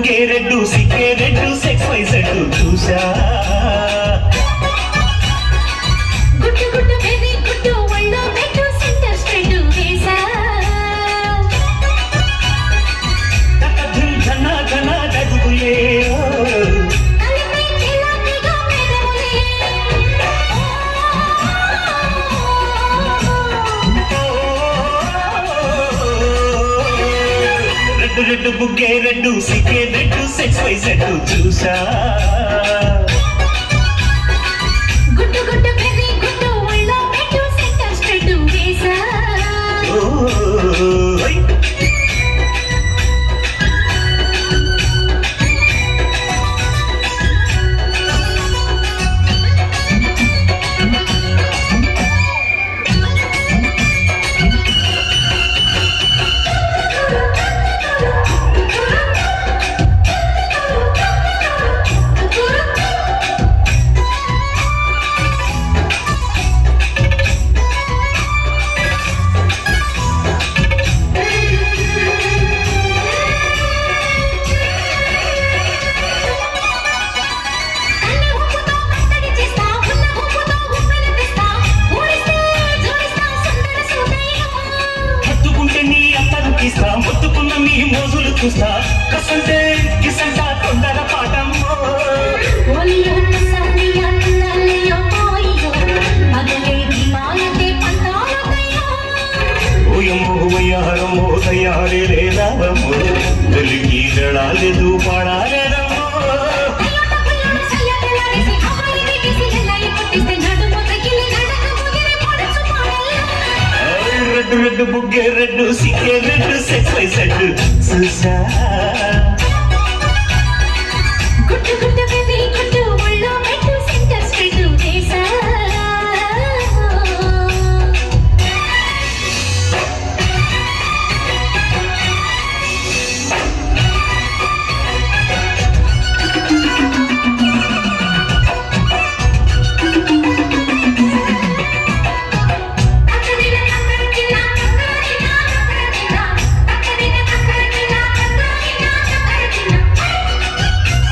బుగ్గే red సిక్కే red సెక్స్ వై సెడ్డు చూసా గుట్టు గుట్టు బేబీ గుట్టు ఒళ్ళో పెట్టు సెంటర్ స్ట్రైట్ వేసా తకధిం ధన ధన దగులే కలిపి తెల్లటిగా మెదములే రెడ్డు రెడ్డు బుగ్గే రెడ్డు సిక్కే రెడ్డు సెక్స్ వై సెడ్డు చూసా గుట్టు గుట్టు బేబీ గుట్టు ఒళ్ళో పెట్టు సెంటర్ స్ట్రైట్ వేసా ఓయ్. కన్న ఊపుతో కట్టడి చేస్తా ఉన్న ఊపుతో ఊపిరి తెస్తా ఊరిస్తే జోడిస్తా సుందర సుందయ్య హత్తుకుంటే నీ అత్తను తీస్తా మొత్తుకున్న నీ మోజులు చూస్తా కసంటే కిసంటా తొందర పాటమ్మో ఒలియో కసనియా నన్నయ్యో పోయియో పగలే దిమాలతే పంతాలతయ్యో ఓయమ్మో వయ్యారమ్మో తయారే లేదావమ్మో వెలికి దళాలేదు పాడాలేదమ్మో అయ్యోట పుయ్యోట సయ్యటలాడేసి అమ్మాయి దిగేసి ఎల్లాయి కొట్టిస్తే నడుము తగిలి నడక ముగిరి పొడచు పాడల్లా ఆయ్ రెడ్డు రెడ్డు బుగ్గే రెడ్డు సిక్కే రెడ్డు సెక్స్ వై సెడ్డు చూసా గుట్టు గుట్టు బేబీ గుట్టు ఒళ్ళో పెట్టు సెంటర్ స్ట్రైట్ వేసా తక్కదిన తక్కదిన తక్కదిన తక్కదిన తక్కదిన తక్కదిన తక్కదిన తక్కదిన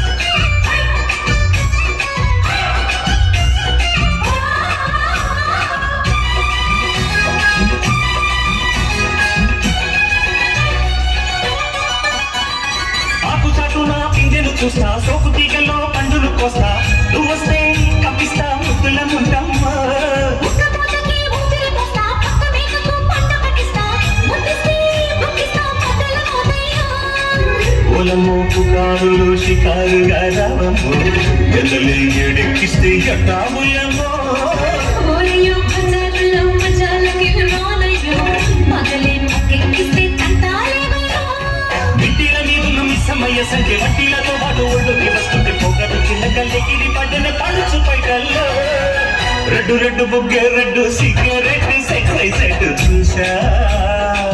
ఆకు చాటు నా పిందెను చూస్తా సోకు తీగల్లో పండులు కోస్తా నువ్వు వస్తే కప్పిస్తా ముద్దుల ముందమ్మా ఉక్కపోతకి ఊపిరి పోస్తా పక్క మేకకు పంట పట్టిస్తా ముద్దిస్తే ముక్కిస్తా పట్టల మోతయ్యో ఓలమ్మో పుకారులు షికారుగా రావమ్మో ఎల్లలే ఎడెక్కిస్తే ఎట్టాముయమ్మో ఓలయ్యో బజారులో మజాలకి రాలయ్యో పగలే పక్కెక్కిస్తే తంటాలేవయ్యో మిట్టిల నీదులు మిస్సమయ్య సంఖ్య వడ్డీలతో పాటు ఒళ్ళుకి వస్తుంటే పొగరు చిన్న కల్లెగిరి పడ్డన పడుచు పైటల్లో రెడ్డు రెడ్డు బుగ్గే రెడ్డు సిగ్గే రెడ్డు సెక్స్ సెట్ చూసా